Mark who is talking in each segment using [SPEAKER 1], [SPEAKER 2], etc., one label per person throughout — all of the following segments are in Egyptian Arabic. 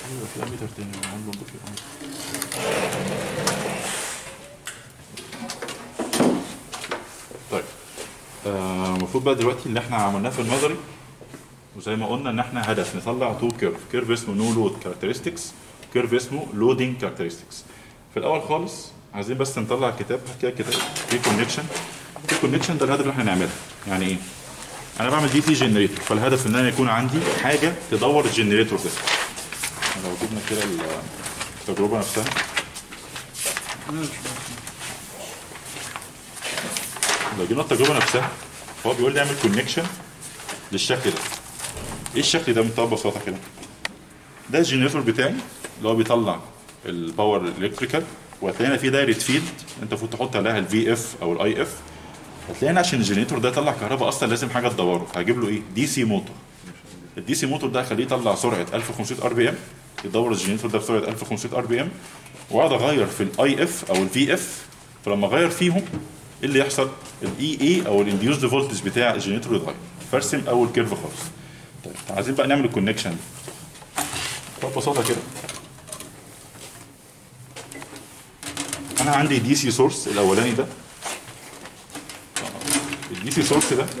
[SPEAKER 1] ايوه في اميتر تاني معمول برضه في اميتر طيب آه، المفروض بقى دلوقتي اللي احنا عملناه في النظري وزي ما قلنا ان احنا هدف نطلع تو كيرف كيرف اسمه نو لود كاركترستكس كيرف اسمه لودنج كاركترستكس في الاول خالص عايزين بس نطلع كتاب كده كتاب في كونكشن في كونكشن ده الهدف اللي احنا نعملها يعني ايه انا بعمل دي سي جنريتور فالهدف ان انا يكون عندي حاجه تدور الجنريتور ده لو جبنا كده التجربه نفسها لو جبنا التجربه نفسها هو بيقول لي اعمل كونكشن للشكل ده ايه الشكل ده بمنتهى البساطه كده ده الجنريتور بتاعي اللي هو بيطلع الباور الكتريكال وهتلاقينا في دايره فيلد انت المفروض تحط عليها الفي اف او الاي اف هتلاقينا عشان الجنريتور ده يطلع كهرباء اصلا لازم حاجه تدوره فهجيب له ايه دي سي موتور الدي سي موتور ده هخليه يطلع سرعه 1500 ار بي ام يدور الجنريتور ده بسرعه 1500 ار بي ام واقعد اغير في الاي اف او الفي اف فلما اغير فيهم ايه اللي يحصل الاي اي او الانديوزد فولتج بتاع الجنريتور يتغير فارسم اول كيرف خالص طيب عايزين بقى نعمل الكونكشن ببساطه كده انا عندي دي سي سورس الاولاني ده الدي سي سورس ده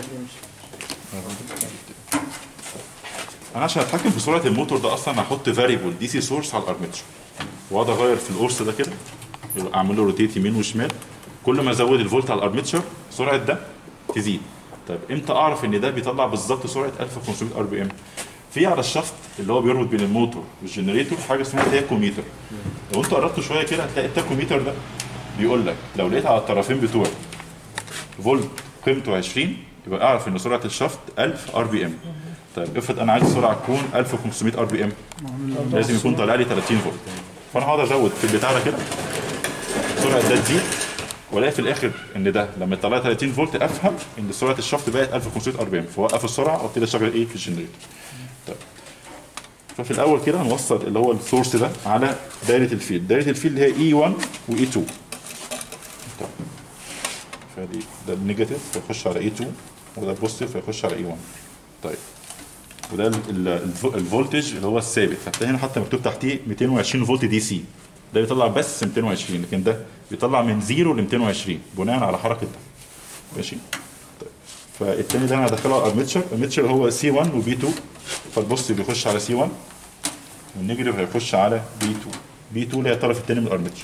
[SPEAKER 1] انا عشان اتحكم في سرعه الموتور ده اصلا هحط فاريبل دي سي سورس على الارمتشر واقعد اغير في القرص ده كده يبقى اعمل له روتيت يمين وشمال كل ما ازود الفولت على الارمتشر سرعه ده تزيد طيب امتى اعرف ان ده بيطلع بالظبط سرعه 1500 ار بي ام في على الشفط اللي هو بيربط بين الموتور والجنريتور حاجه اسمها تاكوميتر لو انت قربت شويه كده هتلاقي التاكوميتر ده بيقول لك لو لقيت على الطرفين بتوعه فولت قيمته 20 يبقى اعرف ان سرعه الشفط 1000 ار بي ام طيب افرض انا عايز السرعه تكون 1500 ار بي ام لازم يكون طالع لي 30 فولت فانا هقعد ازود في البتاع ده كده سرعه ده تزيد والاقي في الاخر ان ده لما يطلع لي 30 فولت افهم ان سرعه الشفط بقت 1500 ار بي ام فوقف السرعه وابتدي اشغل ايه في الجنريتور طيب ففي الاول كده هنوصل اللي هو السورس ده على دايره الفيلد دايره الفيلد هي اي 1 واي 2 طيب فدي ده النيجاتيف فيخش على اي 2 وده البوزيتيف فيخش على اي 1 طيب وده ال- ال- الف- الفولتج اللي هو الثابت هتلاقي هنا حتى مكتوب تحتيه 220 فولت دي سي ده بيطلع بس 220 لكن ده بيطلع من 0 ل 220 بناء على حركه ده ماشي طيب فالتاني ده انا هدخله على الارمتشر الارمتشر هو سي 1 وبي 2 فالبوست بيخش على سي 1 والنيجاتيف هيخش على بي 2 بي 2 اللي هي الطرف الثاني من الارمتشر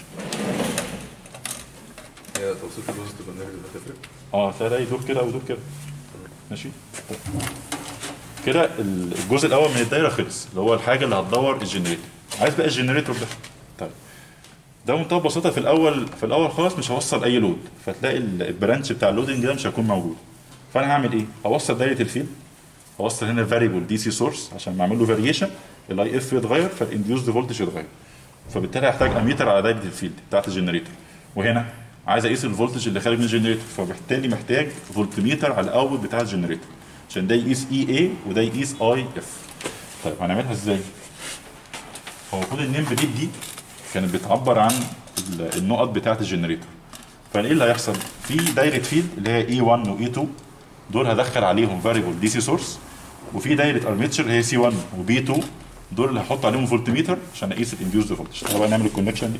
[SPEAKER 2] هي توصيل البوزيتيف والنيجاتيف هتفرق
[SPEAKER 1] اه تلاقي ده يدور كده او يدور كده ماشي طيب. كده الجزء الاول من الدايره خلص اللي هو الحاجه اللي هتدور الجنريتور عايز بقى الجنريتور ده طيب ده بمنتهى البساطه في الاول في الاول خالص مش هوصل اي لود فتلاقي ال- البرانش بتاع اللودنج ده مش هيكون موجود فانا هعمل ايه؟ هوصل دايره الفيلد هوصل هنا فاريبل دي سي سورس عشان ما اعمل له فاريشن الاي اف يتغير فالانديوزد فولتج يتغير فبالتالي هحتاج اميتر على دايره الفيلد بتاعت الجنريتور وهنا عايز اقيس الفولتج اللي خارج من الجنريتور فبالتالي محتاج فولتميتر على الاوتبوت بتاع الجنريتور عشان ده يقيس اي اي وده يقيس اي اف طيب هنعملها ازاي؟ هو المفروض النيم بليد دي كانت بتعبر عن ال- النقط بتاعت الجنريتور فايه اللي هيحصل؟ في دايره فيلد اللي هي اي 1 واي 2 دول هدخل عليهم فاريبل دي سي سورس وفي دايره ارميتشر هي سي 1 وبي 2 دول اللي هحط عليهم فولتميتر عشان اقيس الانديوزد فولتج تعالى بقى نعمل الكونكشن دي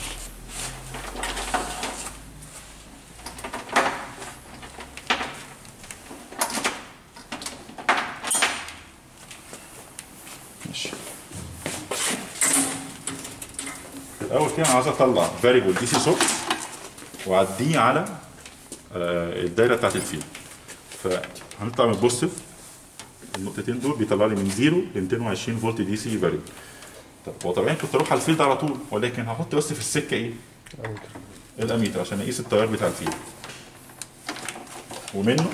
[SPEAKER 1] ماشي الاول كده انا عايز اطلع فاريبل دي سي سورس واعديه على آه، الدايره بتاعت الفيلد فهنطلع من البوزيتيف النقطتين دول بيطلع لي من 0 ل 220 فولت دي سي فاريبل طب هو طبيعي كنت اروح على الفيلد على طول ولكن هحط بس في السكه ايه؟ الاميتر عشان اقيس التيار بتاع الفيلد ومنه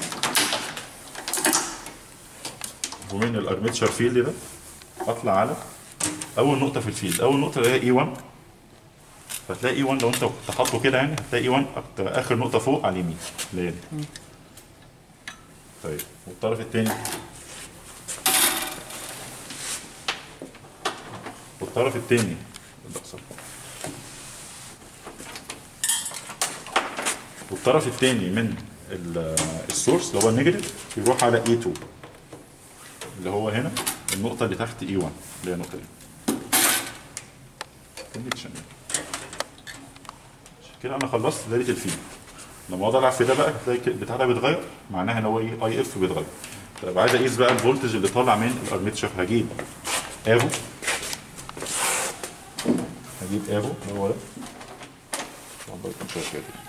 [SPEAKER 1] ومن الارمتشر فيلد ده اطلع على اول نقطه في الفيلد اول نقطه اللي هي اي 1 فتلاقي اي 1 لو انت كنت حاطه كده يعني هتلاقي اي 1 أكتر- اخر نقطه فوق على اليمين اللي هي دي طيب والطرف الثاني والطرف الثاني والطرف الثاني من ال- السورس اللي هو النيجاتيف يروح على اي 2 اللي هو هنا النقطه اللي تحت اي 1 اللي هي النقطه دي كونكشن كده انا خلصت دايره الفيل لما اقعد العب في ده بقى هتلاقي البتاع ده بيتغير معناها ان هو ايه اي اف بيتغير طيب عايز اقيس بقى الفولتج اللي طالع من الارميتشر هجيب افو هجيب افو اللي هو ده والله كان شغال كده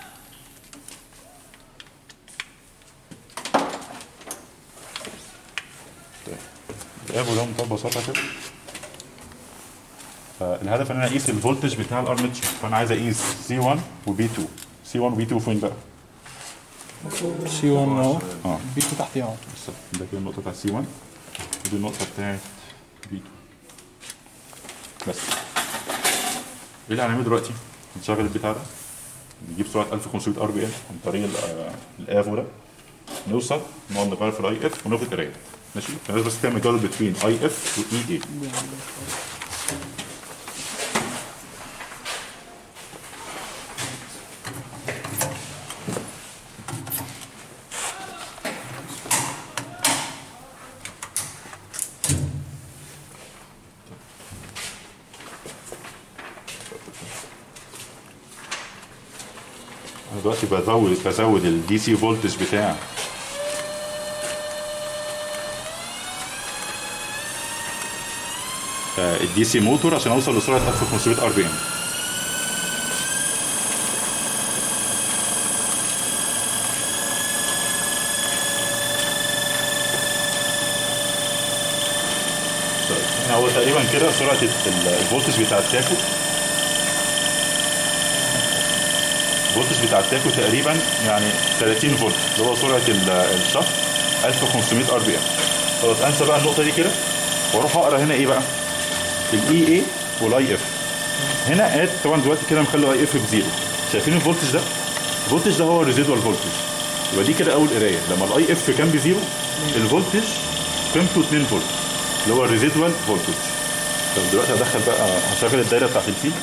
[SPEAKER 1] طيب الافو ده بمنتهى البساطه كده فالهدف ان انا اقيس الفولتج بتاع الارميتشر فانا عايز اقيس سي 1 وبي 2 سي 1 وبي 2 فين بقى؟
[SPEAKER 3] سي 1 اهو
[SPEAKER 1] اه
[SPEAKER 3] بي 2 تحت اهو
[SPEAKER 1] بالظبط ده كده النقطة بتاعت سي 1 ودي النقطة بتاعت بي 2 بس ايه اللي هنعمله دلوقتي؟ نشغل البتاع ده نجيب سرعة 1500 ار بي ام عن طريق ال- آه، الافو ده نوصل نقعد نغير في الاي اف وناخد قراية ماشي؟ فالناس بس تعمل جدول بين اي اف واي اي انا دلوقتي بزود بزود الدي سي فولتج بتاع الدي سي موتور عشان اوصل لسرعه 1500 ار بي ام هنا هو تقريبا كده سرعه ال- الفولتج بتاع التاكو الفولتج بتاع التاكو تقريبا يعني 30 فولت اللي هو سرعه ال- الشفط 1500 ار بي ام خلاص انسى بقى النقطه دي كده واروح اقرا هنا ايه بقى الاي اي والاي اف هنا قاد طبعا دلوقتي كده مخلي اي اف بزيرو شايفين الفولتج ده الفولتج ده هو الريزيدوال فولتج يبقى دي كده اول قرايه لما الاي اف كان بزيرو الفولتج قيمته 2 فولت اللي هو الريزيدوال فولتج طب دلوقتي هدخل بقى هشغل الدايره بتاعت الفيل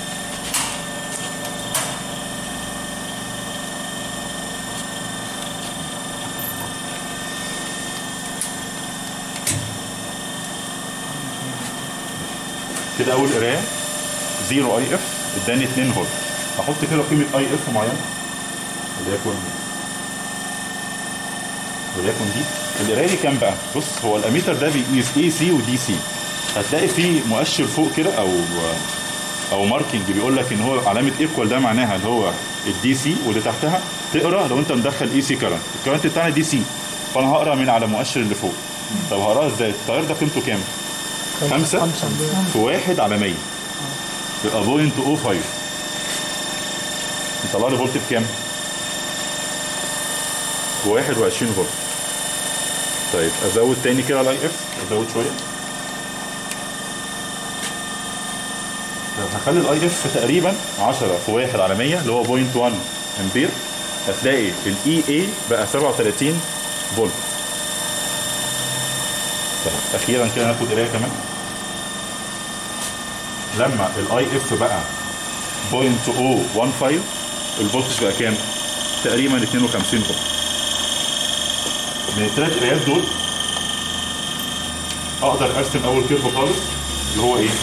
[SPEAKER 1] كده اول قرايه 0 اي اف اداني 2 فولت احط كده قيمه اي اف معينه وليكن وليكن دي القرايه دي كام بقى؟ بص هو الاميتر ده بيقيس اي سي ودي سي هتلاقي فيه مؤشر فوق كده او او ماركينج بيقول لك ان هو علامه ايكوال ده معناها اللي هو الدي سي واللي تحتها تقرا لو انت مدخل اي سي كرنت الكرنت بتاعنا دي سي فانا هقرا من على مؤشر اللي فوق طب هقراها ازاي؟ التيار ده قيمته كام؟ خمسة
[SPEAKER 3] خمسة
[SPEAKER 1] في واحد على 100 يبقى بوينت او 5 يطلع لي فولت بكام؟ ب 21 فولت طيب ازود تاني كده على اي اف ازود شويه طب هخلي الاي اف تقريبا 10 في 1 على 100 اللي هو 0.1 امبير هتلاقي الاي اي بقى 37 فولت طيب اخيرا كده ناخد قرايه كمان لما الاي اف بقى 0.015 الفولتج بقى كام؟ تقريبا 52 فولت من الثلاث قرايات دول اقدر ارسم اول كيرف خالص اللي هو ايه؟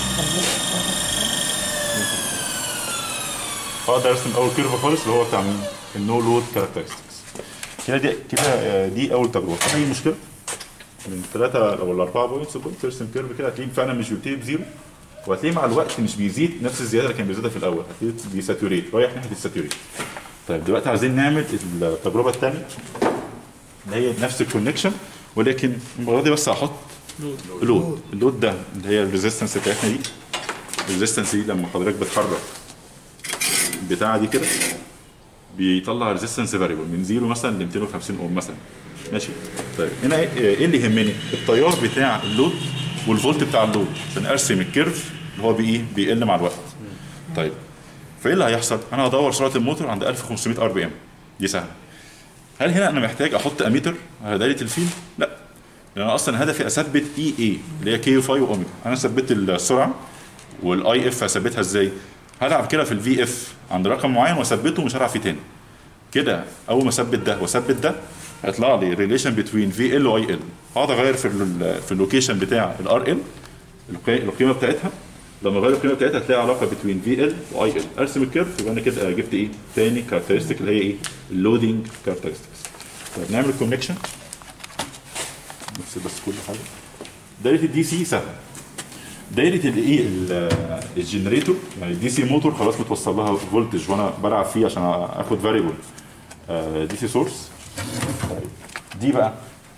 [SPEAKER 1] اقدر ارسم اول كيرف خالص اللي هو بتاع مين؟ النو لود كاركترستكس كده دي كده آه، دي اول تجربه في اي مشكله من الثلاثه او الاربعه بوينتس بوينت ترسم كيرف كده هتلاقيه فعلا مش بيبتدي بزيرو وهتلاقيه مع الوقت مش بيزيد نفس الزياده اللي كان بيزيدها في الاول هتلاقيه بيساتوريت رايح ناحيه الساتوريت طيب دلوقتي عايزين نعمل التجربه الثانيه اللي هي نفس الكونكشن ولكن المره دي بس هحط لود اللود ده اللي هي الريزيستنس بتاعتنا دي الريزيستنس دي لما حضرتك بتحرك البتاعه دي كده بيطلع ريزيستنس فاريبل من زيرو مثلا ل 250 اوم مثلا ماشي طيب هنا ايه إيه اللي يهمني التيار بتاع اللود والفولت بتاع اللود عشان ارسم الكيرف اللي هو بايه بيقل مع الوقت طيب فايه اللي هيحصل انا هدور سرعه الموتور عند 1500 ار بي ام دي سهله هل هنا انا محتاج احط اميتر على دايره الفيل لا لان انا اصلا هدفي اثبت اي اي اللي هي كيو فاي واوميجا انا ثبت السرعه والاي اف هثبتها ازاي هلعب كده في الفي اف عند رقم معين واثبته ومش هلعب فيه تاني كده اول ما اثبت ده واثبت ده هيطلع لي ريليشن بتوين في ال واي ال اقعد اغير في ال في اللوكيشن بتاع الار ال القيمه بتاعتها لما اغير القيمه بتاعتها هتلاقي علاقه بين في ال واي ال ارسم الكيرف يبقى انا كده جبت ايه تاني كاركترستيك اللي هي ايه اللودنج كاركترستكس طيب نعمل كونكشن نفس بس كل حاجه دايره الدي سي سهله دايره الايه ال- الجنريتور يعني الدي سي موتور خلاص متوصل لها فولتج وانا بلعب فيه عشان اخد فاريبل دي سي سورس طيب دي بقى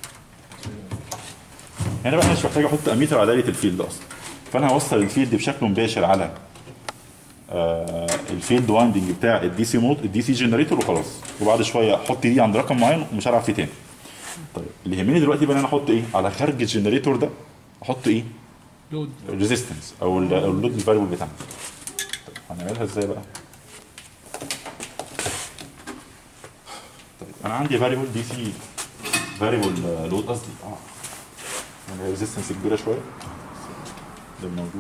[SPEAKER 1] هنا بقى انا مش محتاج احط اميتر على دايره الفيلد اصلا فانا هوصل الفيلد بشكل مباشر على آه الفيلد وايندنج بتاع الدي سي موت الدي سي جنريتور وخلاص وبعد شويه احط دي عند رقم معين ومش هلعب فيه تاني طيب اللي يهمني دلوقتي بقى ان انا احط ايه على خارج الجنريتور ده احط ايه
[SPEAKER 3] لود
[SPEAKER 1] ريزيستنس او ال- أو اللود الفاريبل بتاعنا طيب هنعملها ازاي بقى طيب انا عندي فاريبل دي سي فاريبل لود قصدي اه يعني ريزيستنس كبيره شويه ده موجود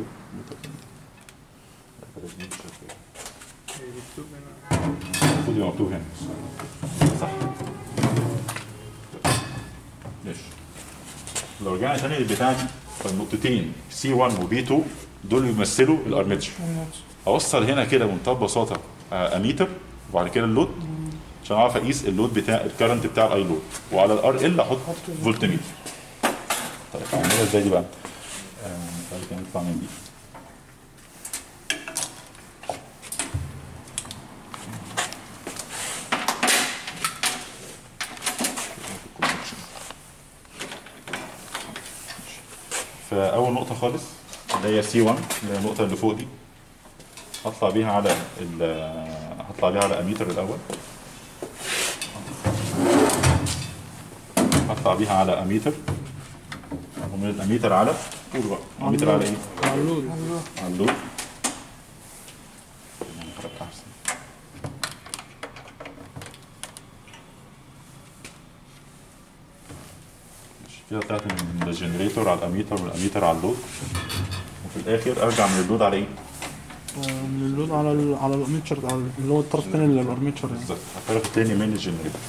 [SPEAKER 1] المفروض يبقى مكتوب هنا صح ماشي لو رجعنا تاني للبتاع دي فالنقطتين سي 1 وبي 2 دول بيمثلوا الارمتشر اوصل هنا كده بمنتهى البساطه آه، اميتر وبعد كده اللود عشان اعرف اقيس اللود بتاع الكرنت بتاع الاي لود وعلى الار ال احط فولت ميتر طيب اعملها ازاي دي بقى؟ آه، بعد كده نطلع من دي فاول نقطه خالص اللي هي سي 1 اللي هي النقطه اللي فوق دي هطلع بيها على ال- هطلع بيها على اميتر الاول هطلع بيها على اميتر ومن الاميتر على قول بقى اميتر على ايه؟
[SPEAKER 3] على اللود
[SPEAKER 1] على اللود احسن ماشي. كده طلعت من الجنريتور على الاميتر من الاميتر على اللود وفي الاخر ارجع من اللود على ايه؟
[SPEAKER 3] آه، من اللود على ال على الارميتشر على اللي هو الطرف الثاني للارميتشر يعني
[SPEAKER 1] بالظبط الطرف التاني من الجنريتور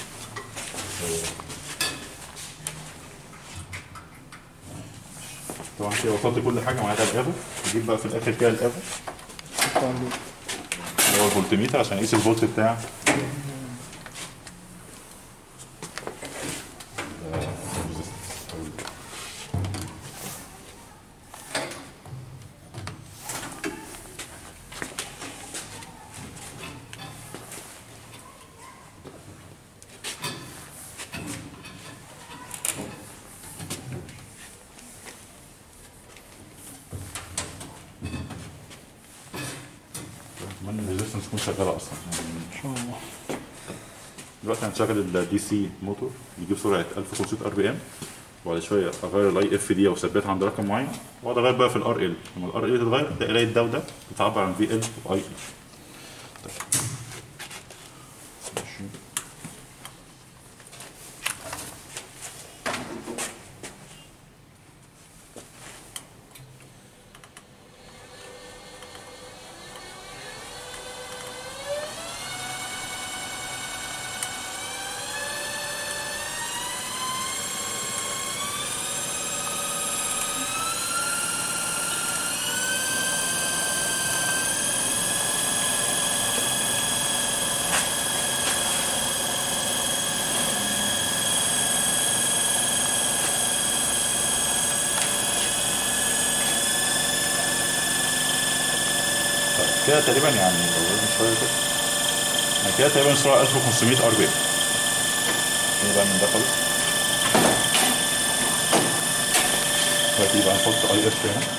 [SPEAKER 1] طبعا كده وصلت كل حاجه ما عدا الافو نجيب بقى في الاخر كده الافو
[SPEAKER 3] بتاع اللود.
[SPEAKER 1] اللي هو الفولتميتر عشان اقيس الفولت بتاع اتمنى الريزستنس تكون شغاله اصلا يعني
[SPEAKER 3] ان شاء الله
[SPEAKER 1] دلوقتي هنشغل الدي سي موتور يجيب سرعه 1500 ار بي ام وبعد شويه اغير الاي اف دي او اثبتها عند رقم معين واقعد اغير بقى في الار ال لما الار ال تتغير ده قرايه ده وده بتعبر عن في ال واي ال طيب كده تقريبا يعني لو قلنا شويه كده يعني كده تقريبا سرعه 1500 ار بي ام بقى من ده خالص دلوقتي بقى نحط اي اف هنا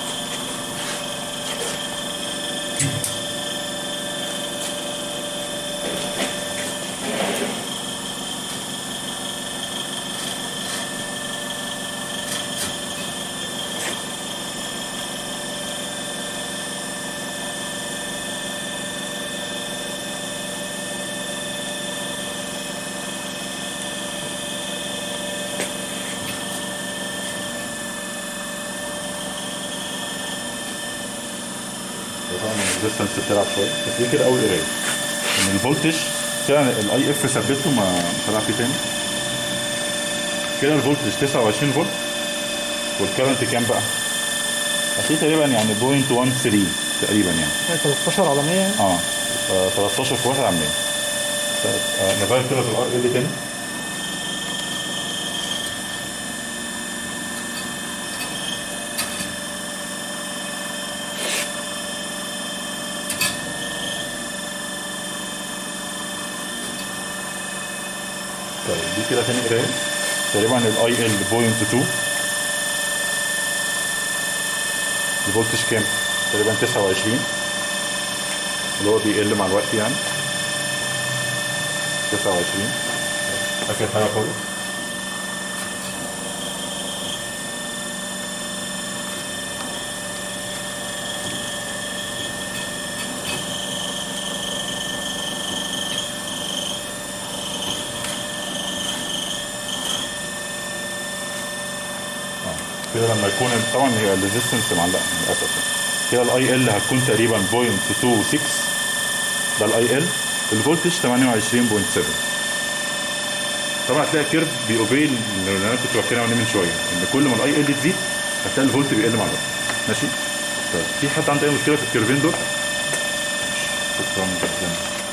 [SPEAKER 1] طبعا الريزستنس بتلعب شويه بس دي كده اول قرايه ان الفولتج كده الاي اف ثبته ما مش هلعب فيه تاني كده الفولتج 29 فولت والكرنت كام بقى؟ في تقريبا يعني بوينت 13 تقريبا يعني
[SPEAKER 3] يعني 13 على 100
[SPEAKER 1] اه آه، 13 في 1 على 100 طيب آه، نغير كده في الار ال تاني طيب دي كده تاني قرايه تقريبا الاي ال بوينت 2 الفولتج كام؟ تقريبا 29 اللي هو بيقل مع الوقت يعني 29 اخر حاجه خالص آه. كده لما يكون طبعا هي الريزيستنس معلقه للاسف يعني. كده الاي ال هتكون تقريبا 0.26 ده الاي ال الفولتج 28.7 طبعا هتلاقي كيرف بيوبي اللي انا كنت بتكلم عليه من شويه ان كل ما الاي ال تزيد هتلاقي الفولت بيقل مع الوقت ماشي طيب في حد عنده اي مشكله في الكيرفين دول؟ شكرا جدا